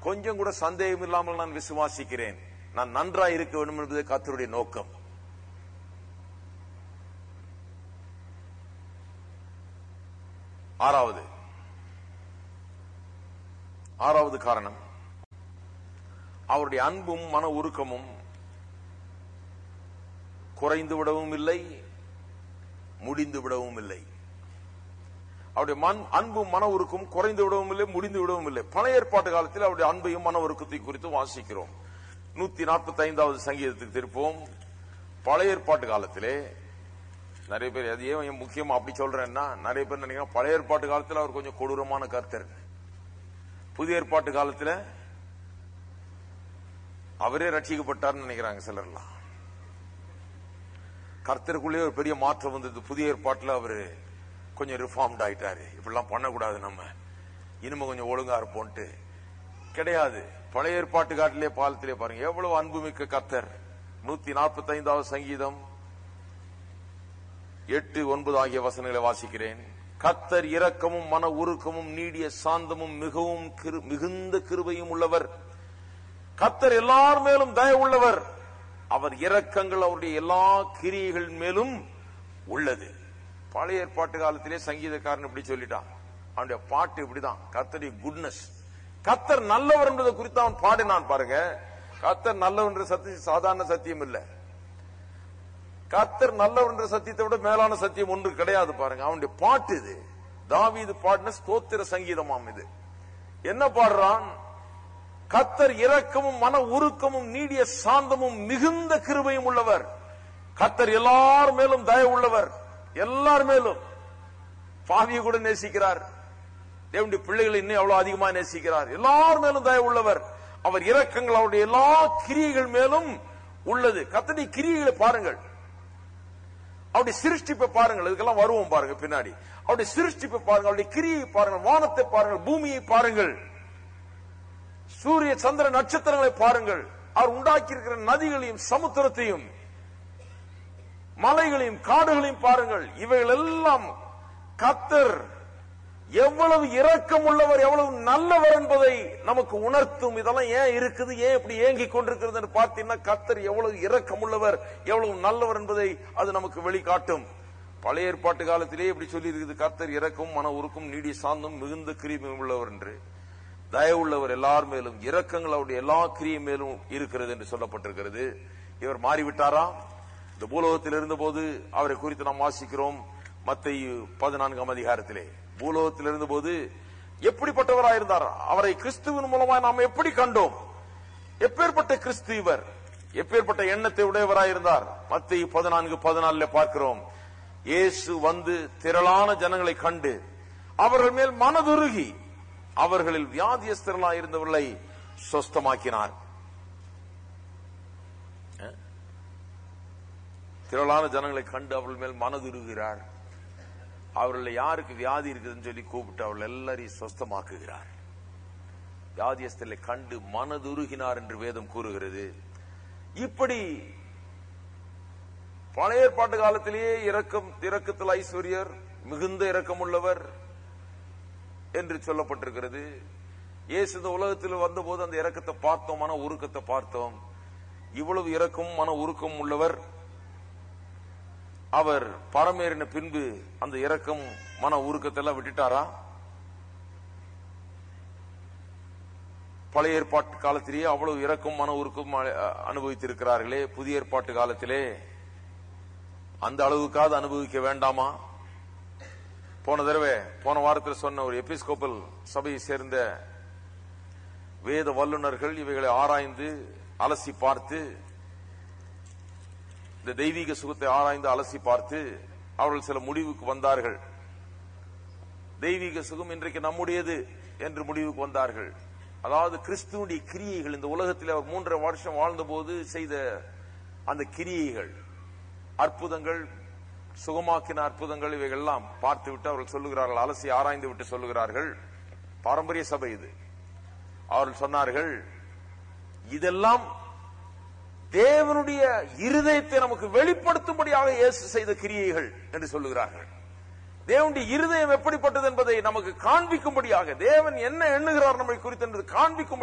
கொஞ்சம் கூட சந்தேகம் இல்லாமல் நான் விசுவாசிக்கிறேன் நான் நன்றாய் இருக்க வேண்டும் என்பது கர்த்தருடைய நோக்கம் ஆறாவது ஆறாவது காரணம் அவருடைய அன்பும் மன உருக்கமும் குறைந்து விடவும் இல்லை முடிந்து விடவும் இல்லை அவருடைய மண் அன்பும் மன உருக்கும் குறைந்து விடவும் இல்லை முடிந்து விடவும் இல்லை பழைய ஏற்பாட்டு காலத்தில் அவருடைய அன்பையும் மன உருக்கத்தை குறித்து வாசிக்கிறோம் நூத்தி நாற்பத்தி ஐந்தாவது சங்கீதத்துக்கு திருப்போம் பழைய ஏற்பாட்டு காலத்திலே நிறைய பேர் அது ஏன் முக்கியமா அப்படி சொல்றேன்னா நிறைய பேர் நினைக்கிறேன் பழைய ஏற்பாட்டு காலத்தில் அவர் கொஞ்சம் கொடூரமான கர்த்தர் புதிய ஏற்பாட்டு காலத்துல அவரே ரட்சிக்கப்பட்டார்னு நினைக்கிறாங்க சிலர்லாம் கர்த்தருக்குள்ளே ஒரு பெரிய மாற்றம் வந்தது புதிய ஏற்பாட்டுல அவரு கொஞ்சம் ரிஃபார்ம்ட் ஆயிட்டாரு இப்படிலாம் பண்ணக்கூடாது நம்ம இனிமே கொஞ்சம் ஒழுங்கா இருப்போம்ட்டு கிடையாது பழைய ஏற்பாட்டு காட்டிலே பாலத்திலே பாருங்க எவ்வளவு அன்புமிக்க கர்த்தர் நூத்தி நாற்பத்தி ஐந்தாவது சங்கீதம் எட்டு ஒன்பது ஆகிய வசனங்களை வாசிக்கிறேன் கத்தர் இரக்கமும் மன உருக்கமும் நீடிய சாந்தமும் மிகவும் கிரு- மிகுந்த கிருபையும் உள்ளவர் கத்தர் எல்லார் மேலும் தய உள்ளவர் அவர் இரக்கங்கள் அவருடைய எல்லா கிரியைகள் மேலும் உள்ளது பழைய ஏற்பாட்டு காலத்திலே சங்கீதக்காரன் இப்படி சொல்லிட்டான் அவனுடைய பாட்டு இப்படிதான் கத்தருடைய குட்னஸ் கத்தர் நல்லவர் என்பதை குறித்து அவன் பாடினான் பாருங்க கத்தர் நல்லவர் என்ற சத்தியம் சாதாரண சத்தியம் இல்லை கர்த்தர் நல்லவர் என்ற சத்தியத்தை விட மேலான சத்தியம் ஒன்று கிடையாது பாருங்க அவனுடைய பாட்டு இது தாவீது பாடின ஸ்தோத்திர சங்கீதமாம் இது என்ன பாடுறான் கத்தர் இரக்கமும் மன உருக்கமும் நீடிய சாந்தமும் மிகுந்த கிருபையும் உள்ளவர் கத்தர் எல்லார் மேலும் தய உள்ளவர் எல்லார் மேலும் பாவியை கூட நேசிக்கிறார் தேவனுடைய பிள்ளைகளை இன்னும் எவ்வளவு அதிகமா நேசிக்கிறார் எல்லார் மேலும் தய உள்ளவர் அவர் இரக்கங்கள் அவருடைய எல்லா கிரியைகள் மேலும் உள்ளது கத்தடி கிரியைகளை பாருங்கள் அவருடைய சிருஷ்டிப்பை பாருங்கள் இதுக்கெல்லாம் வருவோம் பாருங்க பின்னாடி அவருடைய சிருஷ்டிப்பை பாருங்கள் அவருடைய கிரியை பாருங்கள் வானத்தை பாருங்கள் பூமியை பாருங்கள் சூரிய சந்திர நட்சத்திரங்களை பாருங்கள் அவர் உண்டாக்கி இருக்கிற நதிகளையும் சமுத்திரத்தையும் மலைகளையும் காடுகளையும் பாருங்கள் இவைகள் எல்லாம் கத்தர் எவ்வளவு இரக்கம் உள்ளவர் எவ்வளவு நல்லவர் என்பதை நமக்கு உணர்த்தும் இதெல்லாம் ஏன் இருக்குது ஏன் இப்படி ஏங்கிக் கொண்டிருக்கிறது என்று பார்த்தீங்கன்னா கத்தர் எவ்வளவு இரக்கம் உள்ளவர் எவ்வளவு நல்லவர் என்பதை அது நமக்கு வெளிக்காட்டும் பழைய ஏற்பாட்டு காலத்திலே இப்படி சொல்லி இருக்குது கர்த்தர் இரக்கம் மன உருக்கும் நீடிய சாந்தம் மிகுந்த கிரியும் உள்ளவர் என்று தயவுள்ளவர் எல்லார் மேலும் இரக்கங்கள் அவருடைய எல்லா கிரியை மேலும் இருக்கிறது என்று சொல்லப்பட்டிருக்கிறது இவர் மாறிவிட்டாரா இந்த பூலோகத்தில் இருந்தபோது அவரை குறித்து நாம் வாசிக்கிறோம் மத்திய பதினான்காம் அதிகாரத்திலே பூலோகத்தில் இருந்தபோது எப்படிப்பட்டவராய் இருந்தார் அவரை கிறிஸ்துவின் மூலமாய் நாம் எப்படி கண்டோம் எப்பேற்பட்ட கிறிஸ்து இவர் எப்பேற்பட்ட எண்ணத்தை உடையவராய் இருந்தார் மத்திய பதினான்கு பதினாலுல பார்க்கிறோம் இயேசு வந்து திரளான ஜனங்களை கண்டு அவர்கள் மேல் மனதுருகி அவர்களில் வியாதியஸ்தர்களாய் இருந்தவர்களை சொஸ்தமாக்கினார் அஹ்? திரளான ஜனங்களை கண்டு அவர்கள் மேல் மனதுருகிறார் அவர்கள் யாருக்கு வியாதி இருக்குதுன்னு சொல்லி கூப்பிட்டு அவர்கள் எல்லாரையும் சொஸ்தமாக்குகிறார் வியாதியஸ்தலை கண்டு மனதுருகினார் என்று வேதம் கூறுகிறது இப்படி பழைய ஏற்பாட்டு காலத்திலேயே இரக்கம் இரக்கத்தில் ஐஸ்வர்யர் மிகுந்த இரக்கமுள்ளவர் என்று சொல்லப்பட்டிருக்கிறது இயேசு இந்த உலகத்தில் வந்தபோது அந்த இரக்கத்தை பார்த்தோம் மன உருக்கத்தை பார்த்தோம் இவ்வளவு இரக்கம் மன உருக்கம் உள்ளவர் அவர் பரமேறின பின்பு அந்த இரக்கம் மன உருக்கத்தை எல்லாம் விட்டுட்டாரா பழைய ஏற்பாட்டு காலத்திலேயே அவ்வளவு இரக்கம் மன உருக்கம் அ- அனுபவித்திருக்கிறார்களே புதிய ஏற்பாட்டு காலத்திலே அந்த அளவுக்காவது அனுபவிக்க வேண்டாமா போன தடவை போன வாரத்தில் சொன்ன ஒரு எபிஸ்கோப்பல் சபையை சேர்ந்த வேத வல்லுனர்கள் இவைகளை ஆராய்ந்து அலசி பார்த்து இந்த தெய்வீக சுகத்தை ஆராய்ந்து அலசி பார்த்து அவர்கள் சில முடிவுக்கு வந்தார்கள் தெய்வீக சுகம் இன்றைக்கு நம்முடையது என்று முடிவுக்கு வந்தார்கள் அதாவது கிறிஸ்துவனுடைய கிரியைகள் இந்த உலகத்தில் அவர் மூன்றரை வருஷம் வாழ்ந்தபோது செய்த அந்த கிரியைகள் அற்புதங்கள் சுகமாக்கின அற்புதங்கள் இவைகள்லாம் பார்த்து விட்டு அவர்கள் சொல்லுகிறார்கள் அலசி ஆராய்ந்து விட்டு சொல்லுகிறார்கள் பாரம்பரிய சபை இது அவர்கள் சொன்னார்கள் இதெல்லாம் தேவனுடைய இருதயத்தை நமக்கு வெளிப்படுத்தும்படியாக இயேசு செய்த கிரியைகள் என்று சொல்லுகிறார்கள் தேவனுடைய இருதயம் எப்படிப்பட்டது என்பதை நமக்கு காண்பிக்கும்படியாக தேவன் என்ன எண்ணுகிறார் நம்மை குறித்து என்பது காண்பிக்கும்